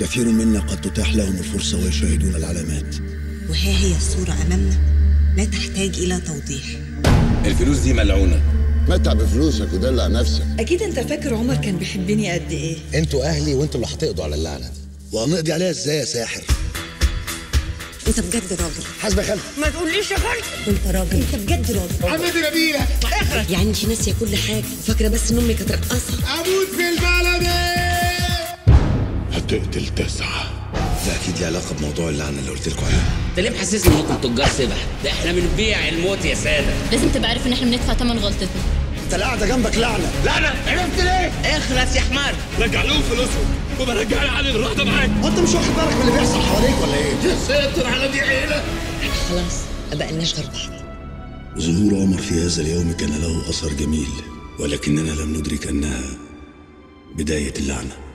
كثير منا قد تتاح لهم الفرصة ويشاهدون العلامات وها هي الصورة أمامنا لا تحتاج إلى توضيح الفلوس دي ملعونه متع بفلوسك ودلع نفسك اكيد انت فاكر عمر كان بيحبني قد ايه انتوا اهلي وانتوا اللي هتقضوا على اللعنه دي وهنقضي عليها ازاي يا ساحر أنت بجد راجل حاسب يا خالد ما تقوليش يا خالد أنت راجل أنت بجد راجل عمد نبيلة يعني أنت ناسية كل حاجة وفاكرة بس إن أمي كانت رقاصة اموت في البلد هتقتل تسعة ده أكيد ليه علاقة بموضوع اللعنة اللي قلت لكم عليه انت ليه محسسني انكم تجار سبح ده احنا بنبيع الموت يا ساده لازم تبقى عارف ان احنا بندفع ثمن غلطتنا أنت القعدة جنبك لعنة لعنه عرفت ليه اخلص يا حمار رجع لهم فلوسهم وبرجع لي علي الرهده معاك وأنت مش واخد بالك من اللي بيحصل حواليك ولا إيه؟ يا ساتر على دي عيله خلاص ما بقالناش غير بعض ظهور عمر في هذا اليوم كان له أثر جميل ولكننا لم ندرك أنها بداية اللعنة